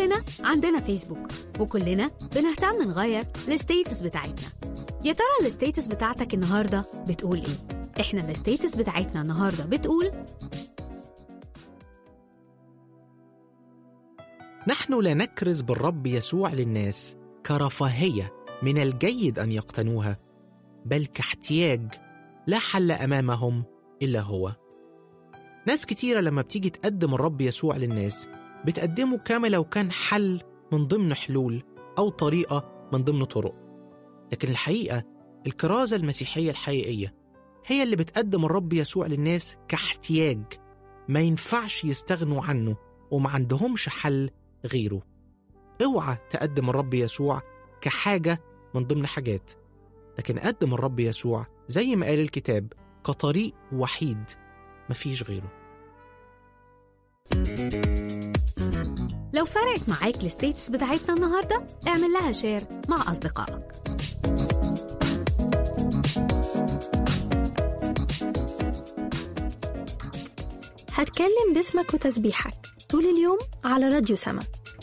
كلنا عندنا فيسبوك وكلنا بنهتم نغير الستيتس بتاعتنا يا ترى الستيتس بتاعتك النهارده بتقول ايه احنا الستيتس بتاعتنا النهارده بتقول نحن لا نكرز بالرب يسوع للناس كرفاهيه من الجيد ان يقتنوها بل كاحتياج لا حل امامهم الا هو ناس كتيره لما بتيجي تقدم الرب يسوع للناس بتقدمه كما لو كان حل من ضمن حلول او طريقه من ضمن طرق لكن الحقيقه الكرازه المسيحيه الحقيقيه هي اللي بتقدم الرب يسوع للناس كاحتياج ما ينفعش يستغنوا عنه وما عندهمش حل غيره اوعى تقدم الرب يسوع كحاجة من ضمن حاجات لكن قدم الرب يسوع زي ما قال الكتاب كطريق وحيد مفيش غيره لو فرقت معاك الستيتس بتاعتنا النهارده اعمل لها شير مع اصدقائك هتكلم باسمك وتسبيحك طول اليوم على راديو سما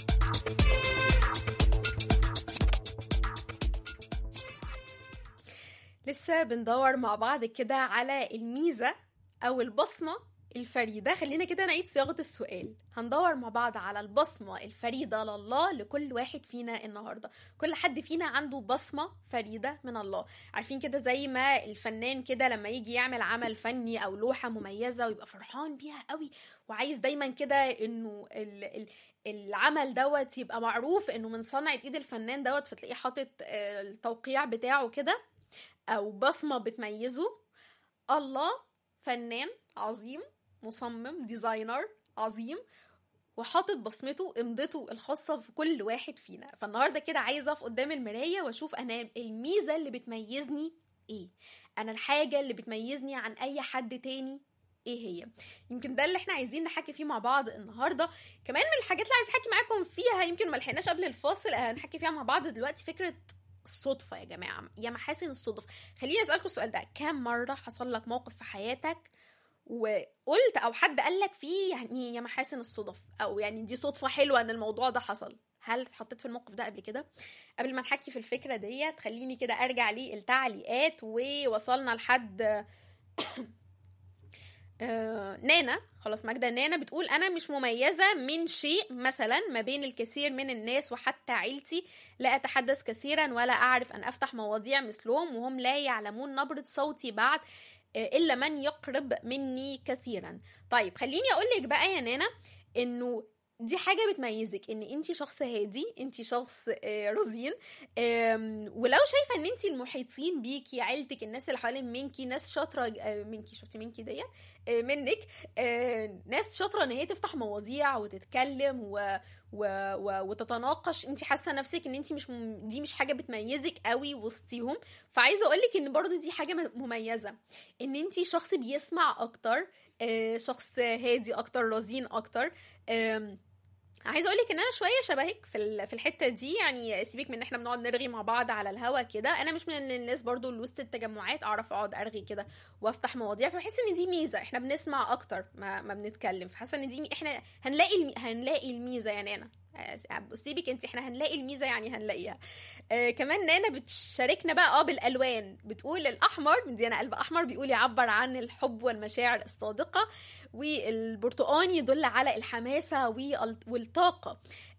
لسه بندور مع بعض كده على الميزة أو البصمة الفريدة خلينا كده نعيد صياغة السؤال هندور مع بعض على البصمة الفريدة لله لكل واحد فينا النهاردة كل حد فينا عنده بصمة فريدة من الله عارفين كده زي ما الفنان كده لما يجي يعمل عمل فني أو لوحة مميزة ويبقى فرحان بيها قوي وعايز دايما كده انه ال ال العمل دوت يبقى معروف انه من صنعة ايد الفنان دوت فتلاقيه حاطط آه، التوقيع بتاعه كده او بصمه بتميزه الله فنان عظيم مصمم ديزاينر عظيم وحاطط بصمته امضته الخاصة في كل واحد فينا فالنهاردة كده عايزة اقف قدام المراية واشوف انا الميزة اللي بتميزني ايه انا الحاجة اللي بتميزني عن اي حد تاني ايه هي يمكن ده اللي احنا عايزين نحكي فيه مع بعض النهارده كمان من الحاجات اللي عايز احكي معاكم فيها يمكن ما لحقناش قبل الفاصل هنحكي فيها مع بعض دلوقتي فكره الصدفة يا جماعة يا محاسن الصدف خليني أسألكم السؤال ده كام مرة حصل لك موقف في حياتك وقلت أو حد قال لك فيه يعني يا محاسن الصدف أو يعني دي صدفة حلوة إن الموضوع ده حصل هل اتحطيت في الموقف ده قبل كده قبل ما نحكي في الفكرة ديت خليني كده أرجع للتعليقات ووصلنا لحد آه، نانا خلاص ماجدة نانا بتقول أنا مش مميزة من شيء مثلا ما بين الكثير من الناس وحتى عيلتي لا أتحدث كثيرا ولا أعرف أن أفتح مواضيع مثلهم وهم لا يعلمون نبرة صوتي بعد آه، إلا من يقرب مني كثيرا طيب خليني أقول لك بقى يا نانا إنه دي حاجة بتميزك ان انت شخص هادي انت شخص آه، رزين آم، ولو شايفة ان انت المحيطين بيكي عيلتك الناس اللي حوالين منكي ناس شاطرة آه، منكي شفتي منكي ديت آه، منك آه، ناس شاطره ان هي تفتح مواضيع وتتكلم و... و... و... وتتناقش انت حاسه نفسك ان انت مش م... دي مش حاجه بتميزك قوي وسطيهم فعايزه اقول لك ان برضو دي حاجه م- مميزه ان انت شخص بيسمع اكتر آه، شخص هادي اكتر رزين اكتر آم، عايزه اقول لك ان انا شويه شبهك في ال- في الحته دي يعني سيبك من ان احنا بنقعد نرغي مع بعض على الهوا كده انا مش من الناس برضو اللي وسط التجمعات اعرف اقعد ارغي كده وافتح مواضيع فبحس ان دي ميزه احنا بنسمع اكتر ما, ما بنتكلم فحاسه ان دي احنا هنلاقي الم... هنلاقي الميزه يا نانا آه، سيبك انت احنا هنلاقي الميزه يعني هنلاقيها آه كمان نانا بتشاركنا بقى اه بالالوان بتقول الاحمر دي انا قلب احمر بيقول يعبر عن الحب والمشاعر الصادقه والبرتقاني يدل على الحماسه وال- والطاقه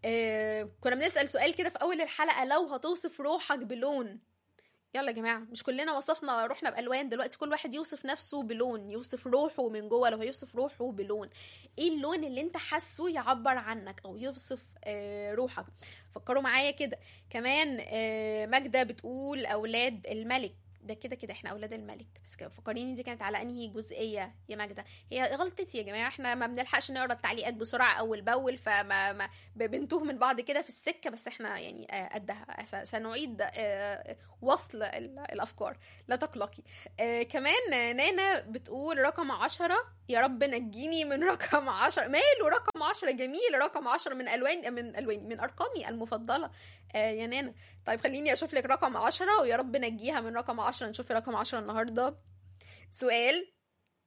آه كنا بنسال سؤال كده في اول الحلقه لو هتوصف روحك بلون يلا يا جماعه مش كلنا وصفنا روحنا بالوان دلوقتي كل واحد يوصف نفسه بلون يوصف روحه من جوه لو هيوصف روحه بلون ايه اللون اللي انت حاسه يعبر عنك او يوصف آه، روحك فكروا معايا كده كمان آه، ماجدة بتقول اولاد الملك ده كده كده احنا اولاد الملك بس كده فكريني دي كانت على انهي جزئيه يا ماجدة هي غلطتي يا جماعه احنا ما بنلحقش نقرا التعليقات بسرعه اول باول فما ما ب- بنتوه من بعض كده في السكه بس احنا يعني آه، قدها س- سنعيد آه، وصل ال- الافكار لا تقلقي آه كمان آه، نانا بتقول رقم عشرة يا رب نجيني من رقم عشرة ماله رقم عشرة جميل رقم عشرة من الوان من الوان من ارقامي المفضله آه يا نانا طيب خليني اشوف لك رقم عشرة ويا رب نجيها من رقم عشرة نشوف رقم عشرة النهارده سؤال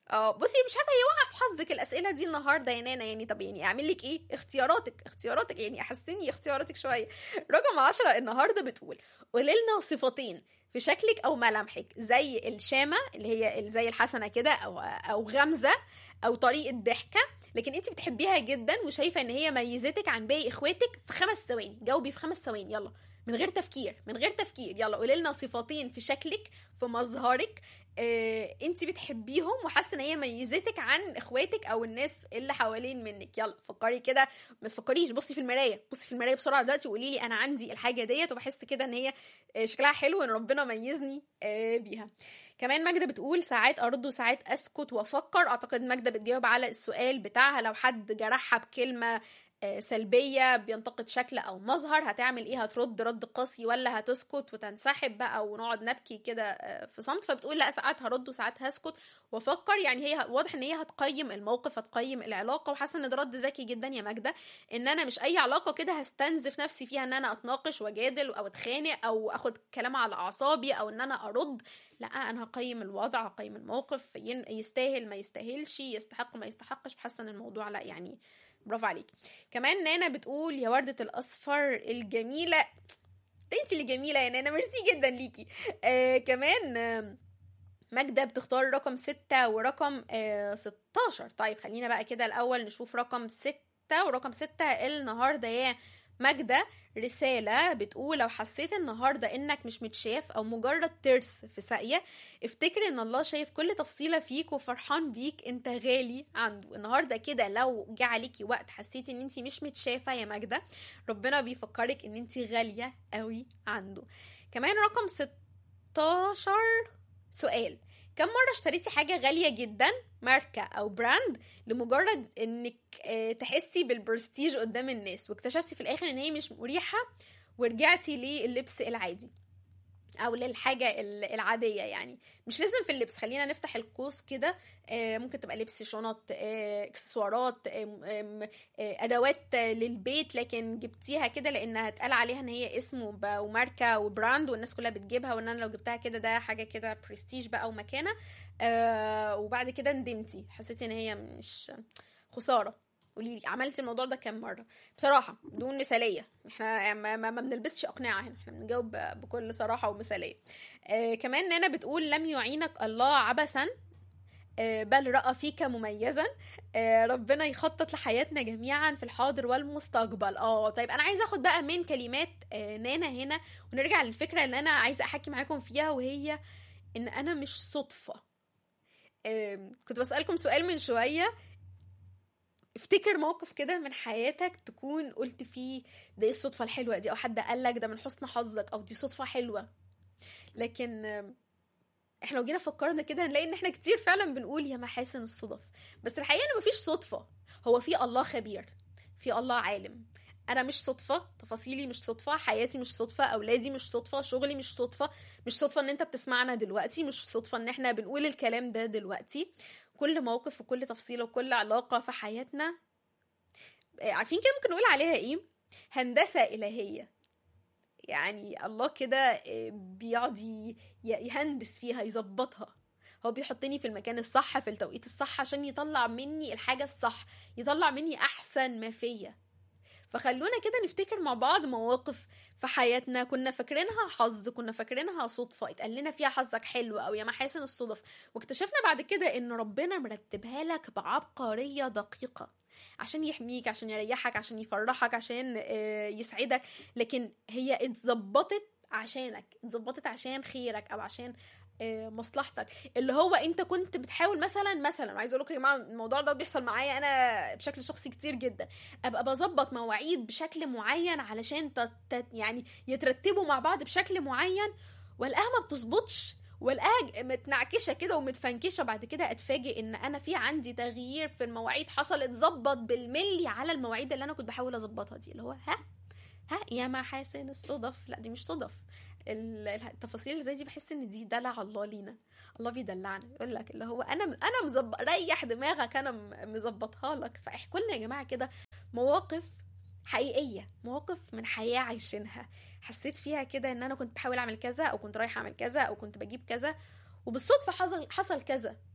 اه بصي مش عارفه هي واقعه في حظك الاسئله دي النهارده يا نانا يعني طب يعني اعمل لك ايه اختياراتك اختياراتك يعني احسني اختياراتك شويه رقم عشرة النهارده بتقول قولي لنا صفتين في شكلك او ملامحك زي الشامه اللي هي زي الحسنه كده او او غمزه او طريقه ضحكه لكن انت بتحبيها جدا وشايفه ان هي ميزتك عن باقي اخواتك في خمس ثواني جاوبي في خمس ثواني يلا من غير تفكير من غير تفكير يلا قولي لنا صفتين في شكلك في مظهرك آه، انت بتحبيهم وحاسه ان هي ميزتك عن اخواتك او الناس اللي حوالين منك يلا فكري كده ما تفكريش بصي في المرايه بصي في المرايه بسرعه دلوقتي وقولي لي انا عندي الحاجه ديت وبحس كده ان هي آه، شكلها حلو ان ربنا ميزني آه، بيها كمان ماجدة بتقول ساعات أرد وساعات أسكت وأفكر أعتقد ماجدة بتجاوب على السؤال بتاعها لو حد جرحها بكلمة آه، سلبية بينتقد شكل أو مظهر هتعمل إيه هترد رد قاسي ولا هتسكت وتنسحب بقى ونقعد نبكي كده آه، في صمت فبتقول لا ساعات هرد وساعات هسكت وأفكر يعني هي واضح إن هي هتقيم الموقف هتقيم العلاقة وحاسة إن ده رد ذكي جدا يا ماجدة إن أنا مش أي علاقة كده هستنزف نفسي فيها إن أنا أتناقش وأجادل أو أتخانق أو أخد كلام على أعصابي أو إن أنا أرد لا انا هقيم الوضع هقيم الموقف ين- يستاهل ما يستاهلش يستحق ما يستحقش حاسه ان الموضوع لا يعني برافو عليك كمان نانا بتقول يا وردة الأصفر الجميلة ده انت اللي جميلة يا نانا ميرسي جدا ليكي آه كمان آه ماجدة بتختار رقم ستة ورقم آه 16 طيب خلينا بقى كده الأول نشوف رقم ستة ورقم ستة النهاردة يا ماجدة رسالة بتقول لو حسيت النهاردة انك مش متشاف او مجرد ترس في ساقية افتكر ان الله شايف كل تفصيلة فيك وفرحان بيك انت غالي عنده النهاردة كده لو جه عليكي وقت حسيتي ان انت مش متشافة يا ماجدة ربنا بيفكرك ان انت غالية قوي عنده كمان رقم 16 سؤال كم مرة اشتريتي حاجة غالية جدا ماركة أو براند لمجرد إنك آه، تحسي بالبرستيج قدام الناس واكتشفتي في الآخر إن هي مش مريحة ورجعتي للبس العادي او للحاجه ال- العاديه يعني مش لازم في اللبس خلينا نفتح القوس كده آه، ممكن تبقى لبس شنط آه، اكسسوارات آم، آم، آه، ادوات آه، للبيت لكن جبتيها كده لانها اتقال عليها ان هي اسم وب- وماركه وبراند والناس كلها بتجيبها وان انا لو جبتها كده ده حاجه كده برستيج بقى ومكانه آه، وبعد كده ندمتي حسيتي ان هي مش خساره قولي لي عملتي الموضوع ده كام مره بصراحه بدون مثاليه احنا ما, ما, ما بنلبسش اقنعه هنا احنا بنجاوب ب- بكل صراحه ومثاليه آه كمان نانا بتقول لم يعينك الله عبثا آه بل راى فيك مميزا آه ربنا يخطط لحياتنا جميعا في الحاضر والمستقبل اه طيب انا عايزه اخد بقى من كلمات آه نانا هنا ونرجع للفكره اللي انا عايزه احكي معاكم فيها وهي ان انا مش صدفه آه كنت بسالكم سؤال من شويه افتكر موقف كده من حياتك تكون قلت فيه ده ايه الصدفة الحلوة دي او حد قالك ده من حسن حظك او دي صدفة حلوة لكن آم، احنا لو جينا فكرنا كده هنلاقي ان احنا كتير فعلا بنقول يا محاسن الصدف بس الحقيقة ان مفيش صدفة هو في الله خبير في الله عالم انا مش صدفة تفاصيلي مش صدفة حياتي مش صدفة اولادي مش صدفة شغلي مش صدفة مش صدفة ان انت بتسمعنا دلوقتي مش صدفة ان احنا بنقول الكلام ده دلوقتي كل موقف وكل تفصيلة وكل علاقة في حياتنا آه، عارفين كده ممكن نقول عليها ايه هندسة إلهية يعني الله كده آه، بيقعد ي- ي- يهندس فيها يظبطها هو بيحطني في المكان الصح في التوقيت الصح عشان يطلع مني الحاجة الصح يطلع مني أحسن ما فيا فخلونا كده نفتكر مع بعض مواقف في حياتنا كنا فاكرينها حظ كنا فاكرينها صدفة اتقال لنا فيها حظك حلو أو يا محاسن الصدف واكتشفنا بعد كده إن ربنا مرتبها لك بعبقرية دقيقة عشان يحميك عشان يريحك عشان يفرحك عشان آه، يسعدك لكن هي اتظبطت عشانك اتظبطت عشان خيرك او عشان آه، مصلحتك اللي هو انت كنت بتحاول مثلا مثلا عايز اقول لكم يا جماعه الموضوع ده بيحصل معايا انا بشكل شخصي كتير جدا ابقى بظبط مواعيد بشكل معين علشان تت تت- يعني يترتبوا مع بعض بشكل معين والاقيها ما بتظبطش والاقيها متنعكشه كده ومتفنكشه بعد كده اتفاجئ ان انا في عندي تغيير في المواعيد حصل اتظبط بالملي على المواعيد اللي انا كنت بحاول اظبطها دي اللي هو ها ها يا محاسن الصدف لا دي مش صدف ال- التفاصيل اللي زي دي بحس ان دي دلع الله لينا الله بيدلعنا يقول لك اللي هو انا انا مظبط ريح دماغك انا م- مظبطها لك فاحكوا لنا يا جماعه كده مواقف حقيقيه مواقف من حياه عايشينها حسيت فيها كده ان انا كنت بحاول اعمل كذا او كنت رايحه اعمل كذا او كنت بجيب كذا وبالصدفه حصل حصل كذا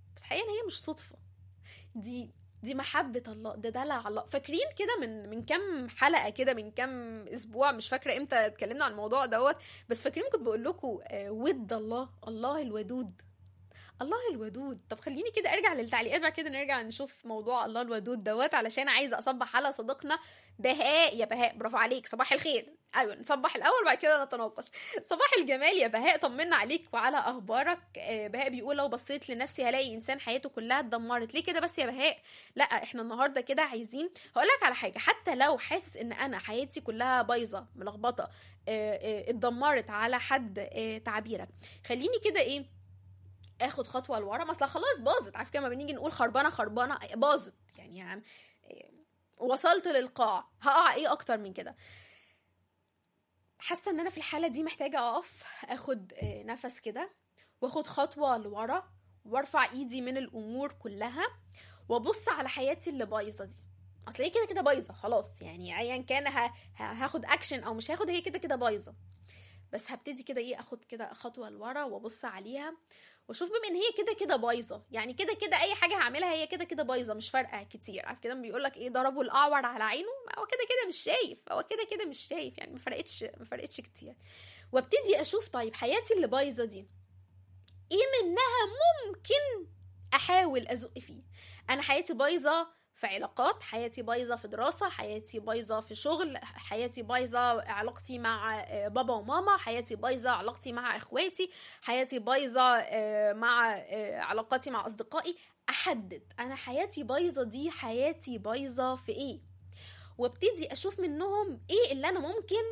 بس حقيقة هي مش صدفة دي دي محبة الله ده دلع الله فاكرين كده من من كام حلقة كده من كام أسبوع مش فاكرة إمتى اتكلمنا عن الموضوع دوت بس فاكرين كنت بقول لكم ود الله الله الودود الله الودود طب خليني كده ارجع للتعليقات بعد كده نرجع نشوف موضوع الله الودود دوت علشان عايزه اصبح على صديقنا بهاء يا بهاء برافو عليك صباح الخير ايوه نصبح الاول بعد كده نتناقش صباح الجمال يا بهاء طمنا عليك وعلى اخبارك آه، بهاء بيقول لو بصيت لنفسي هلاقي انسان حياته كلها اتدمرت ليه كده بس يا بهاء لا احنا النهارده كده عايزين هقول لك على حاجه حتى لو حاسس ان انا حياتي كلها بايظه ملخبطه آه، آه، اتدمرت على حد آه، تعبيرك خليني كده ايه اخد خطوه لورا ما اصل خلاص باظت عارف كده ما بنيجي نقول خربانه خربانه باظت يعني, يعني وصلت للقاع هقع ايه اكتر من كده حاسه ان انا في الحاله دي محتاجه اقف اخد آه، نفس كده واخد خطوه لورا وارفع ايدي من الامور كلها وابص على حياتي اللي بايظه دي اصل هي كده كده بايظه خلاص يعني ايا كان ه- ه- هاخد اكشن او مش هاخد هي كده كده بايظه بس هبتدي كده ايه اخد كده خطوه لورا وابص عليها واشوف بما ان هي كده كده بايظه يعني كده كده اي حاجه هعملها هي كده كده بايظه مش فارقه كتير عارف كده بيقول لك ايه ضربوا الاعور على عينه ما هو كده كده مش شايف هو كده كده مش شايف يعني ما فرقتش ما فرقتش كتير وابتدي اشوف طيب حياتي اللي بايظه دي ايه منها ممكن احاول ازق فيه انا حياتي بايظه في علاقات حياتي بايظه في دراسه حياتي بايظه في شغل حياتي بايظه علاقتي مع آه، بابا وماما حياتي بايظه علاقتي مع اخواتي حياتي بايظه آه، مع آه، علاقاتي مع اصدقائي احدد انا حياتي بايظه دي حياتي بايظه في ايه وابتدي اشوف منهم ايه اللي انا ممكن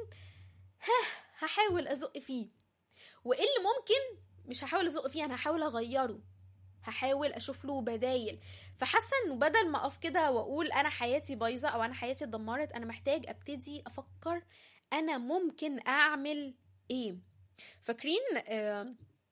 ها هحاول ازق فيه وايه اللي ممكن مش هحاول ازق فيه انا هحاول اغيره هحاول اشوف له بدايل فحاسه انه بدل ما اقف كده واقول انا حياتي بايظه او انا حياتي اتدمرت انا محتاج ابتدي افكر انا ممكن اعمل ايه فاكرين آه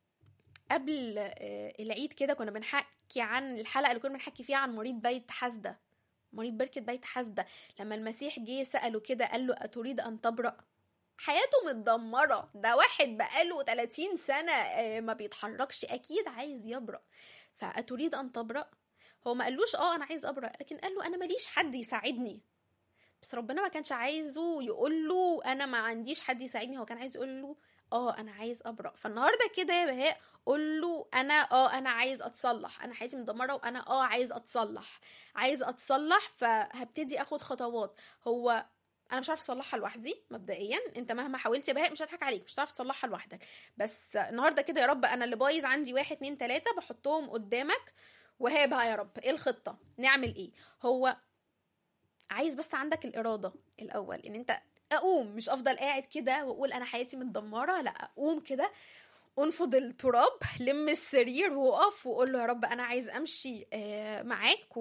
قبل آه العيد كده كنا بنحكي عن الحلقه اللي كنا بنحكي فيها عن مريض بيت حسده مريض بركه بيت حسده لما المسيح جه ساله كده قال له اتريد ان تبرأ حياته متدمرة ده واحد بقاله 30 سنة آه، ما بيتحركش أكيد عايز يبرأ فأتريد أن تبرأ هو ما قالوش اه انا عايز ابرأ لكن قال له انا ماليش حد يساعدني بس ربنا ما كانش عايزه يقول له انا ما عنديش حد يساعدني هو كان عايز يقول له اه انا عايز ابرأ فالنهارده كده يا بهاء قول له انا اه انا عايز اتصلح انا حياتي مدمره وانا اه عايز اتصلح عايز اتصلح فهبتدي اخد خطوات هو انا مش عارفه اصلحها لوحدي مبدئيا انت مهما حاولت يا بهاء مش هضحك عليك مش هتعرف تصلحها لوحدك بس النهارده كده يا رب انا اللي بايظ عندي واحد اتنين تلاته بحطهم قدامك وها بقى يا رب ايه الخطه نعمل ايه هو عايز بس عندك الاراده الاول ان انت اقوم مش افضل قاعد كده واقول انا حياتي متدمره لا اقوم كده انفض التراب لم السرير وقف وقول له يا رب انا عايز امشي آه، معاك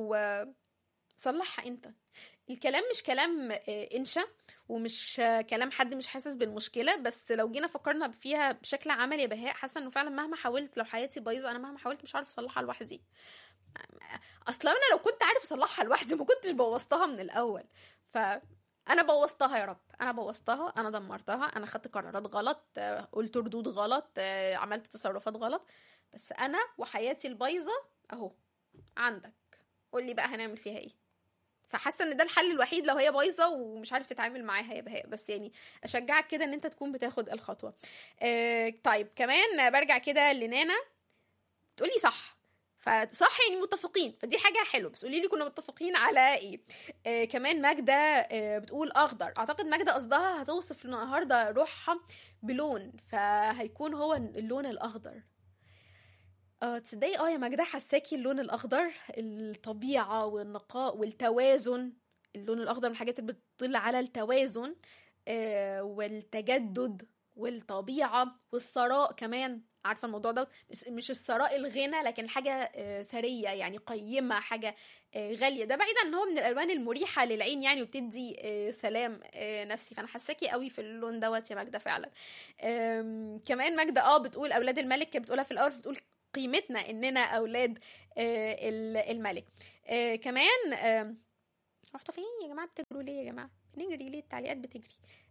وصلحها انت الكلام مش كلام آه، انشا ومش آه، كلام حد مش حاسس بالمشكله بس لو جينا فكرنا فيها بشكل عملي يا بهاء حاسه انه فعلا مهما حاولت لو حياتي بايظه انا مهما حاولت مش عارفه اصلحها لوحدي اصلا انا لو كنت عارف اصلحها لوحدي ما كنتش بوظتها من الاول ف انا بوظتها يا رب انا بوظتها انا دمرتها انا خدت قرارات غلط آه، قلت ردود غلط آه، عملت تصرفات غلط بس انا وحياتي البايظه اهو عندك قولي بقى هنعمل فيها ايه فحاسه ان ده الحل الوحيد لو هي بايظه ومش عارف تتعامل معاها يا بهاء بس يعني اشجعك كده ان انت تكون بتاخد الخطوه آه طيب كمان برجع كده لنانا تقولي صح فصح يعني متفقين فدي حاجه حلوه بس قولي لي كنا متفقين على ايه آه كمان ماجده آه بتقول اخضر اعتقد ماجده قصدها هتوصف النهارده روحها بلون فهيكون هو اللون الاخضر اه تصدقي اه يا ماجدة حساكي اللون الأخضر الطبيعة والنقاء والتوازن اللون الأخضر من الحاجات اللي بتدل على التوازن آه والتجدد والطبيعة والثراء كمان عارفة الموضوع ده مش- مش الثراء الغنى لكن حاجة آه، ثرية يعني قيمة حاجة آه، غالية ده بعيدا ان هو من الألوان المريحة للعين يعني وبتدي آه، سلام آه، نفسي فأنا حساكي قوي في اللون دوت يا ماجدة فعلا آم، كمان ماجدة اه بتقول أولاد الملك كانت بتقولها في الأول بتقول قيمتنا اننا اولاد آه، ال- الملك آه، كمان آم، رحتوا فين يا جماعه بتجروا ليه يا جماعه بنجري ليه التعليقات بتجري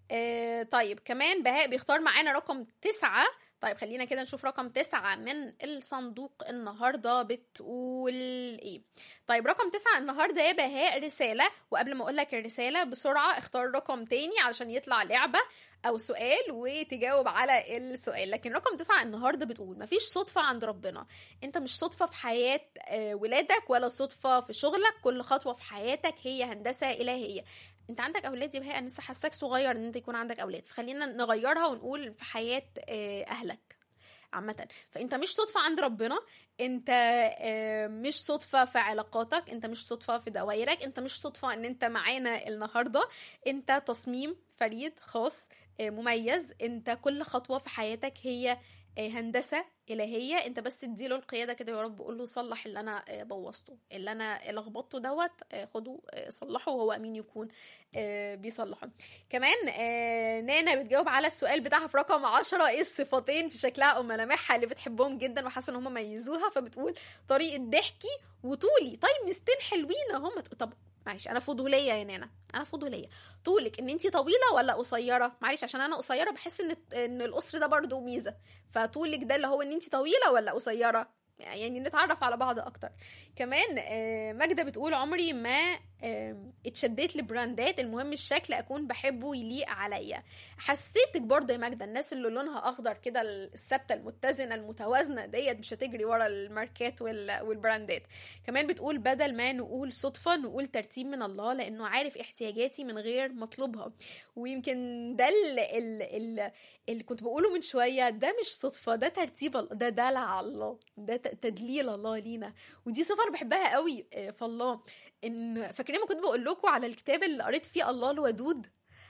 آه طيب كمان بهاء بيختار معانا رقم تسعة طيب خلينا كده نشوف رقم تسعة من الصندوق النهاردة بتقول ايه طيب رقم تسعة النهاردة يا بهاء رسالة وقبل ما اقولك الرسالة بسرعة اختار رقم تاني علشان يطلع لعبة او سؤال وتجاوب على السؤال لكن رقم تسعة النهاردة بتقول مفيش صدفة عند ربنا انت مش صدفة في حياة آه، ولادك ولا صدفة في شغلك كل خطوة في حياتك هي هندسة إلهية انت عندك اولاد يا بهاء انا لسه حاساك صغير ان انت يكون عندك اولاد فخلينا نغيرها ونقول في حياه آه، اهلك عامة فانت مش صدفة عند ربنا انت آه، مش صدفة في علاقاتك انت مش صدفة في دوائرك انت مش صدفة ان انت معانا النهاردة انت تصميم فريد خاص آه، مميز انت كل خطوة في حياتك هي آه، هندسة إلهية انت بس اديله القيادة كده يا رب قول له صلح اللي انا آه، بوظته اللي انا لخبطته دوت آه، خده آه، صلحه وهو امين يكون آه، بيصلحه كمان آه، نانا بتجاوب على السؤال بتاعها في رقم عشرة ايه الصفتين في شكلها او ملامحها اللي بتحبهم جدا وحاسه ان هم ميزوها فبتقول طريقه ضحكي وطولي طيب مستين حلوين هم طب معلش انا فضوليه يا نانا انا فضوليه طولك ان انت طويله ولا قصيره معلش عشان انا قصيره بحس ان ان القصر ده برضو ميزه فطولك ده اللي هو ان انت طويله ولا قصيره يعني نتعرف على بعض اكتر كمان آه، ماجدة بتقول عمري ما آه، اتشديت لبراندات المهم الشكل اكون بحبه يليق عليا حسيتك برضه يا ماجدة الناس اللي لونها اخضر كده الثابته المتزنه المتوازنه ديت مش هتجري ورا الماركات وال- والبراندات كمان بتقول بدل ما نقول صدفه نقول ترتيب من الله لانه عارف احتياجاتي من غير ما اطلبها ويمكن ده ال- ال- ال- اللي كنت بقوله من شويه ده مش صدفه ده ترتيب ال- ده دلع الله ده ت- تدليل الله لينا ودي صفه انا بحبها قوي آه، في الله ان فاكرين ما كنت بقول لكم على الكتاب اللي قريت فيه الله الودود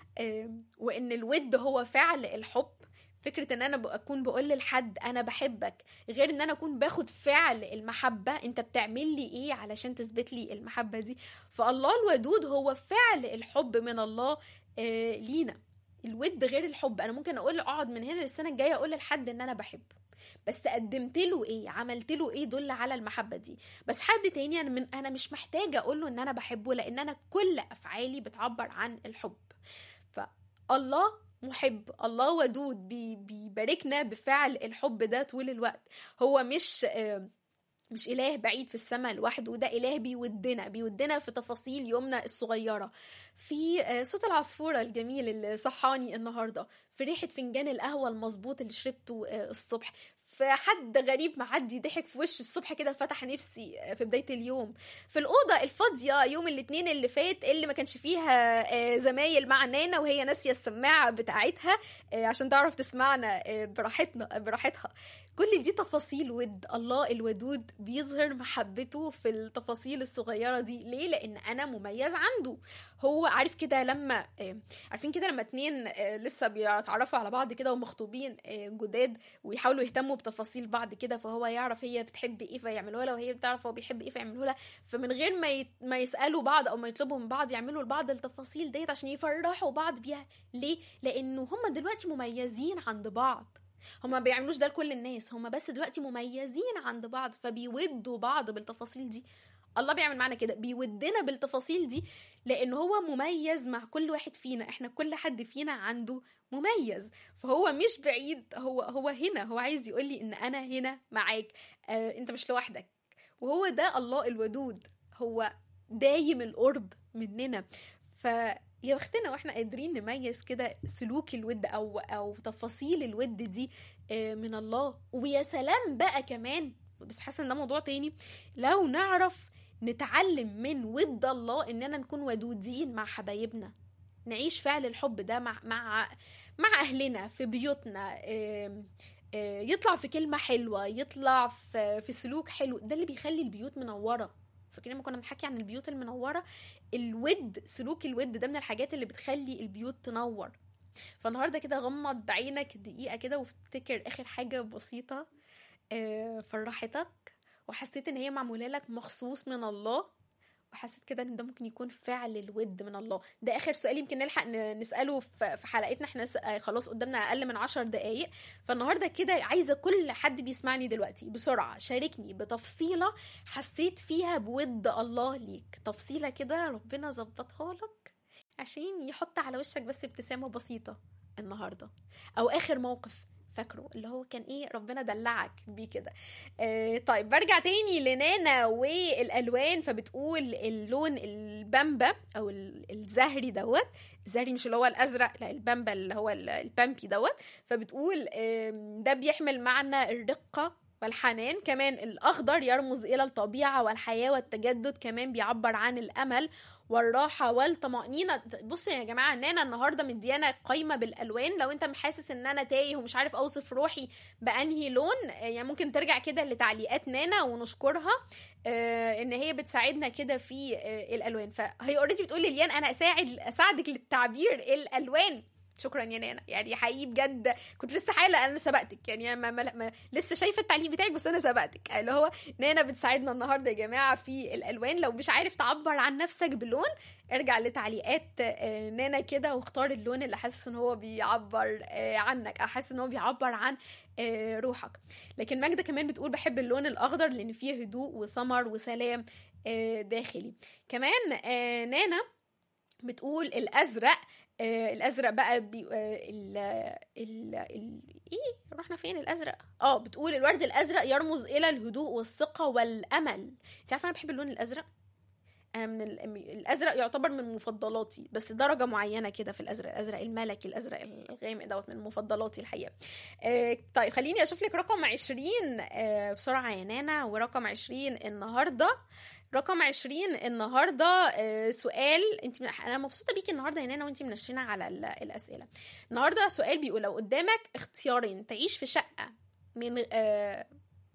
آم، وان الود هو فعل الحب فكرة ان انا ب- اكون بقول لحد انا بحبك غير ان انا اكون باخد فعل المحبة انت بتعمل لي ايه علشان تثبت لي المحبة دي فالله الودود هو فعل الحب من الله آه، لينا الود غير الحب انا ممكن اقول اقعد من هنا للسنة الجاية اقول لحد ان انا بحب بس قدمت له ايه عملت له ايه دل على المحبة دي بس حد تاني انا من انا مش محتاجة اقول له ان انا بحبه لان انا كل افعالي بتعبر عن الحب فالله محب الله ودود بي بيباركنا بفعل الحب ده طول الوقت هو مش آه، مش إله بعيد في السماء لوحده ده إله بيودنا بيودنا في تفاصيل يومنا الصغيرة في آه، صوت العصفورة الجميل اللي صحاني النهاردة في ريحة فنجان القهوة المظبوط اللي شربته آه، الصبح في حد غريب معدي ضحك في وش الصبح كده فتح نفسي آه، في بداية اليوم في الأوضة الفاضية يوم الاثنين اللي فات اللي ما كانش فيها آه، زمايل مع نانا وهي ناسية السماعة بتاعتها آه، عشان تعرف تسمعنا آه، براحتنا براحتها كل دي تفاصيل ود الله الودود بيظهر محبته في التفاصيل الصغيرة دي ليه؟ لأن أنا مميز عنده هو عارف كده لما آه، عارفين كده لما اتنين آه، لسه بيتعرفوا على بعض كده ومخطوبين آه، جداد ويحاولوا يهتموا بتفاصيل بعض كده فهو يعرف هي بتحب ايه فيعملوها لها وهي بتعرف هو بيحب ايه فيعملوها لها فمن غير ما يت... ما يسالوا بعض او ما يطلبوا من بعض يعملوا لبعض التفاصيل ديت عشان يفرحوا بعض بيها ليه لانه هم دلوقتي مميزين عند بعض هما ما بيعملوش ده لكل الناس هما بس دلوقتي مميزين عند بعض فبيودوا بعض بالتفاصيل دي الله بيعمل معانا كده بيودنا بالتفاصيل دي لان هو مميز مع كل واحد فينا احنا كل حد فينا عنده مميز فهو مش بعيد هو هو هنا هو عايز يقول لي ان انا هنا معاك آه انت مش لوحدك وهو ده الله الودود هو دايم القرب مننا ف يا بختنا واحنا قادرين نميز كده سلوك الود او او تفاصيل الود دي آه، من الله ويا سلام بقى كمان بس حاسه ان ده موضوع تاني لو نعرف نتعلم من ود الله اننا نكون ودودين مع حبايبنا نعيش فعل الحب ده مع مع مع اهلنا في بيوتنا آم، آه، يطلع في كلمه حلوه يطلع في في سلوك حلو ده اللي بيخلي البيوت منوره فاكرين لما كنا بنحكي عن البيوت المنوره الود سلوك الود ده من الحاجات اللي بتخلي البيوت تنور فالنهارده كده غمض عينك دقيقه كده وافتكر اخر حاجه بسيطه آه، فرحتك وحسيت ان هي معموله لك مخصوص من الله وحسيت كده ان ده ممكن يكون فعل الود من الله ده اخر سؤال يمكن نلحق ن- نساله في في حلقتنا احنا س- آه، خلاص قدامنا اقل من عشر دقايق فالنهارده كده عايزه كل حد بيسمعني دلوقتي بسرعه شاركني بتفصيله حسيت فيها بود الله ليك تفصيله كده ربنا ظبطها لك عشان يحط على وشك بس ابتسامه بسيطه النهارده او اخر موقف فاكره اللي هو كان ايه ربنا دلعك بيه كده آه طيب برجع تاني لنانا والالوان فبتقول اللون البامبا او ال- الزهري دوت الزهري مش اللي هو الازرق لا البامبا اللي هو ال- البامبي دوت فبتقول آم، ده بيحمل معنى الرقه والحنان كمان الأخضر يرمز إلى الطبيعة والحياة والتجدد كمان بيعبر عن الأمل والراحة والطمأنينة بصوا يا جماعة نانا النهاردة مديانا قايمة بالألوان لو أنت حاسس إن أنا تايه ومش عارف أوصف روحي بأنهي لون آه، يعني ممكن ترجع كده لتعليقات نانا ونشكرها آه، ان هي بتساعدنا كده في آه، الالوان فهي اوريدي بتقول لليان انا اساعد اساعدك للتعبير الالوان شكرا يا نانا يعني حقيقي بجد كنت لسه حاله انا سبقتك يعني ما, ما, ما لسه شايفه التعليق بتاعك بس انا سبقتك اللي هو نانا بتساعدنا النهارده يا جماعه في الالوان لو مش عارف تعبر عن نفسك بلون ارجع لتعليقات آه، نانا كده واختار اللون اللي حاسس ان هو بيعبر آه، عنك او حاسس ان هو بيعبر عن آه، روحك لكن ماجدة كمان بتقول بحب اللون الأخضر لأن فيه هدوء وثمر وسلام آه، داخلي كمان آه، نانا بتقول الأزرق آه، الازرق بقى بي... آه، ال... ال... ال... ايه رحنا فين الازرق اه بتقول الورد الازرق يرمز الى الهدوء والثقه والامل انت عارفه انا بحب اللون الازرق أنا من ال... الازرق يعتبر من مفضلاتي بس درجه معينه كده في الازرق الازرق الملكي الازرق الغامق دوت من مفضلاتي الحقيقه آه طيب خليني اشوف لك رقم 20 آه بسرعه يا نانا ورقم 20 النهارده رقم 20 النهارده آه، سؤال انت انا مبسوطه بيكي النهارده يا نانا وانت منشرين على ال- الاسئله النهارده سؤال بيقول لو قدامك اختيارين تعيش في شقه من اه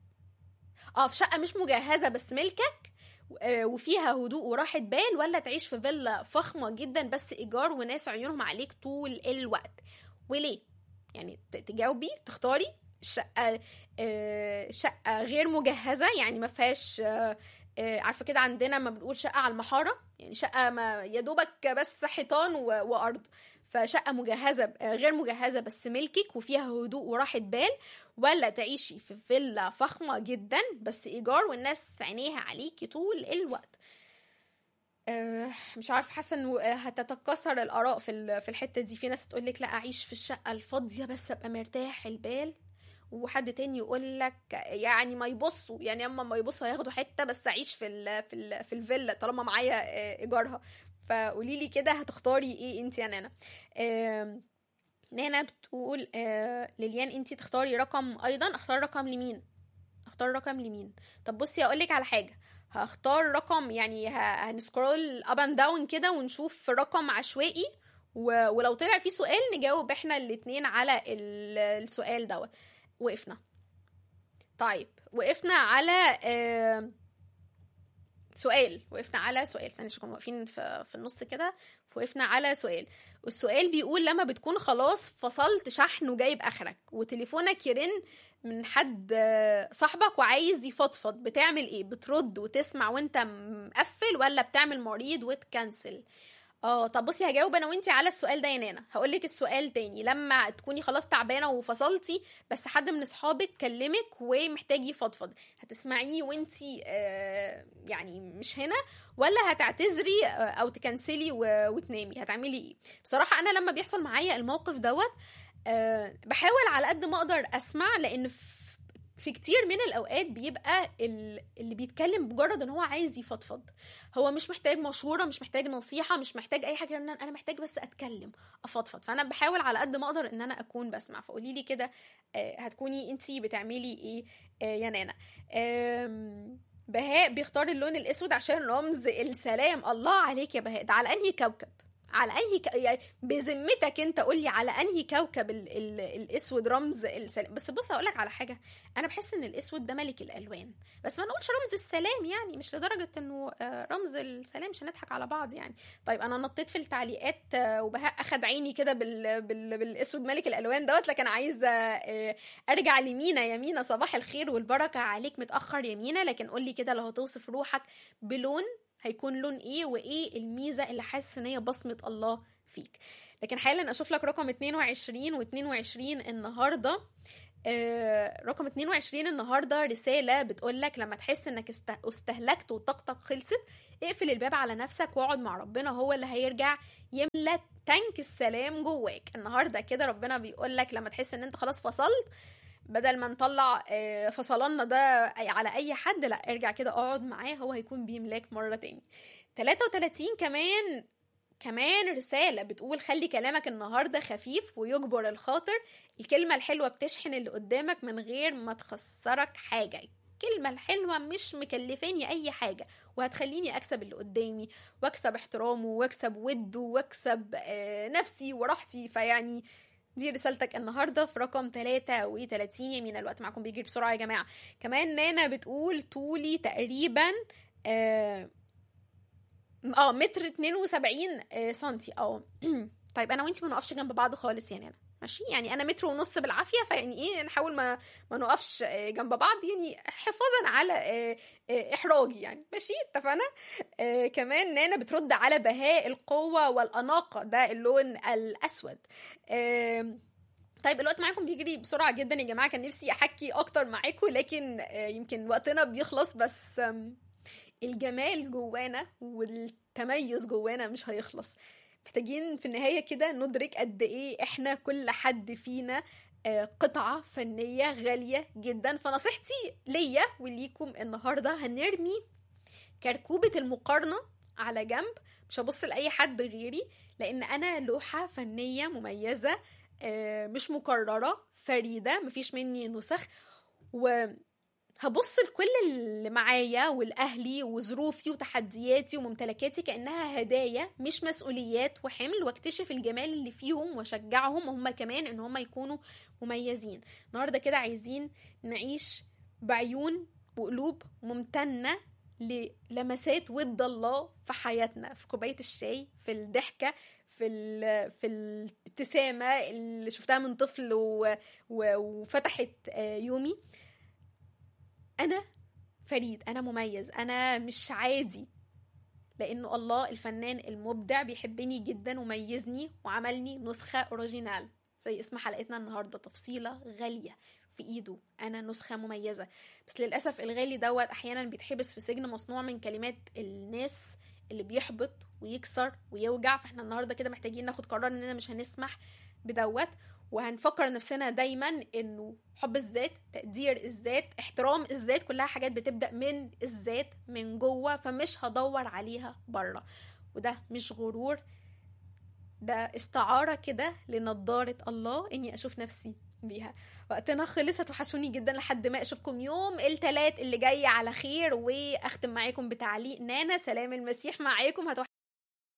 آه، في شقه مش مجهزه بس ملكك آه، وفيها هدوء وراحة بال ولا تعيش في فيلا فخمة جدا بس إيجار وناس عيونهم عليك طول الوقت وليه؟ يعني ت- تجاوبي تختاري شقة آه، شقة غير مجهزة يعني ما فيهاش آه، آه، عارفة كده عندنا ما بنقول شقة على المحارة يعني شقة ما يا دوبك بس حيطان و- وأرض فشقة مجهزة آه، غير مجهزة بس ملكك وفيها هدوء وراحة بال ولا تعيشي في فيلا فخمة جدا بس إيجار والناس عينيها عليكي طول الوقت آه، مش عارف حاسه انه آه، هتتكاثر الاراء في ال- في الحته دي في ناس تقول لك لا اعيش في الشقه الفاضيه بس ابقى مرتاح البال وحد تاني يقول لك يعني ما يبصوا يعني اما ما يبصوا هياخدوا حته بس اعيش في ال في ال في الفيلا طالما معايا آه، ايجارها فقولي لي كده هتختاري ايه انت يا نانا آم، نانا بتقول آه، ليليان انت تختاري رقم ايضا اختار رقم لمين اختار رقم لمين طب بصي اقول لك على حاجه هختار رقم يعني ه- هنسكرول اب اند داون كده ونشوف رقم عشوائي و... ولو طلع فيه سؤال نجاوب احنا الاتنين على ال... السؤال دوت وقفنا طيب وقفنا على آه، سؤال وقفنا على سؤال ثانية عشان كنا واقفين في, في النص كده وقفنا على سؤال والسؤال بيقول لما بتكون خلاص فصلت شحن وجايب اخرك وتليفونك يرن من حد آه، صاحبك وعايز يفضفض بتعمل ايه بترد وتسمع وانت مقفل ولا بتعمل مريض وتكنسل اه طب بصي هجاوب انا وانتي على السؤال ده يا نانا هقول لك السؤال تاني لما تكوني خلاص تعبانه وفصلتي بس حد من اصحابك كلمك ومحتاج يفضفض هتسمعيه وانتي آه يعني مش هنا ولا هتعتذري آه، او تكنسلي و- وتنامي هتعملي ايه بصراحه انا لما بيحصل معايا الموقف دوت آه بحاول على قد ما اقدر اسمع لان في في كتير من الاوقات بيبقى ال- اللي بيتكلم مجرد ان هو عايز يفضفض هو مش محتاج مشوره مش محتاج نصيحه مش محتاج اي حاجه انا انا محتاج بس اتكلم افضفض فانا بحاول على قد ما اقدر ان انا اكون بسمع فقولي لي كده آه، هتكوني انتي بتعملي ايه آه، يا نانا آم، بهاء بيختار اللون الاسود عشان رمز السلام الله عليك يا بهاء ده على انهي كوكب على انهي ك... يعني بذمتك انت قول لي على انهي كوكب ال... ال... الاسود رمز السلام بس بص اقول لك على حاجه انا بحس ان الاسود ده ملك الالوان بس ما نقولش رمز السلام يعني مش لدرجه انه آه، رمز السلام مش هنضحك على بعض يعني طيب انا نطيت في التعليقات آه، وبهاء اخد عيني كده بال... بال... بالاسود ملك الالوان دوت لكن عايزه آه، ارجع لمينا يا مينا صباح الخير والبركه عليك متاخر يا مينا لكن قول لي كده لو هتوصف روحك بلون هيكون لون ايه وايه الميزه اللي حاسس ان هي بصمه الله فيك لكن حالا اشوف لك رقم 22 و22 النهارده آه، رقم 22 النهارده رساله بتقول لك لما تحس انك است- استهلكت وطاقتك خلصت اقفل الباب على نفسك واقعد مع ربنا هو اللي هيرجع يملى تانك السلام جواك النهارده كده ربنا بيقول لك لما تحس ان انت خلاص فصلت بدل ما نطلع آه، فصلنا ده أي- على اي حد لا ارجع كده اقعد معاه هو هيكون بيملاك مره تاني 33 كمان كمان رسالة بتقول خلي كلامك النهاردة خفيف ويجبر الخاطر الكلمة الحلوة بتشحن اللي قدامك من غير ما تخسرك حاجة الكلمة الحلوة مش مكلفاني أي حاجة وهتخليني أكسب اللي قدامي وأكسب احترامه وأكسب وده وأكسب آه، نفسي وراحتي فيعني دي رسالتك النهارده في رقم 33 يمين الوقت معاكم بيجري بسرعه يا جماعه كمان نانا بتقول طولي تقريبا آه اه متر 72 آه، سنتي اه طيب انا وانتي ما نقفش جنب بعض خالص يا نانا ماشي يعني انا متر ونص بالعافيه فيعني ايه نحاول ما ما نقفش آه، جنب بعض يعني حفاظا على آه، آه، احراجي يعني ماشي اتفقنا آه، كمان نانا بترد على بهاء القوه والاناقه ده اللون الاسود آم، طيب الوقت معاكم بيجري بسرعه جدا يا جماعه كان نفسي احكي اكتر معاكم لكن آه، يمكن وقتنا بيخلص بس آم، الجمال جوانا والتميز جوانا مش هيخلص محتاجين في النهاية كده ندرك قد ايه احنا كل حد فينا آه، قطعة فنية غالية جدا فنصيحتي ليا وليكم النهاردة هنرمي كركوبة المقارنة على جنب مش هبص لأي حد غيري لأن أنا لوحة فنية مميزة آه، مش مكررة فريدة مفيش مني نسخ و هبص لكل اللي معايا والاهلي وظروفي وتحدياتي وممتلكاتي كانها هدايا مش مسؤوليات وحمل واكتشف الجمال اللي فيهم واشجعهم هم كمان ان هم يكونوا مميزين النهارده كده عايزين نعيش بعيون وقلوب ممتنه للمسات ود الله في حياتنا في كوبايه الشاي في الضحكه في ال- في الابتسامه اللي شفتها من طفل و... و... وفتحت آه، يومي انا فريد انا مميز انا مش عادي لانه الله الفنان المبدع بيحبني جدا وميزني وعملني نسخه اوريجينال زي اسم حلقتنا النهارده تفصيله غاليه في ايده انا نسخه مميزه بس للاسف الغالي دوت احيانا بيتحبس في سجن مصنوع من كلمات الناس اللي بيحبط ويكسر ويوجع فاحنا النهارده كده محتاجين ناخد قرار اننا مش هنسمح بدوت وهنفكر نفسنا دايما انه حب الذات تقدير الذات احترام الذات كلها حاجات بتبدا من الذات من جوه فمش هدور عليها بره وده مش غرور ده استعاره كده لنضاره الله اني اشوف نفسي بيها وقتنا خلص هتوحشوني جدا لحد ما اشوفكم يوم التلات اللي جاي على خير واختم معاكم بتعليق نانا سلام المسيح معاكم هتوحشوني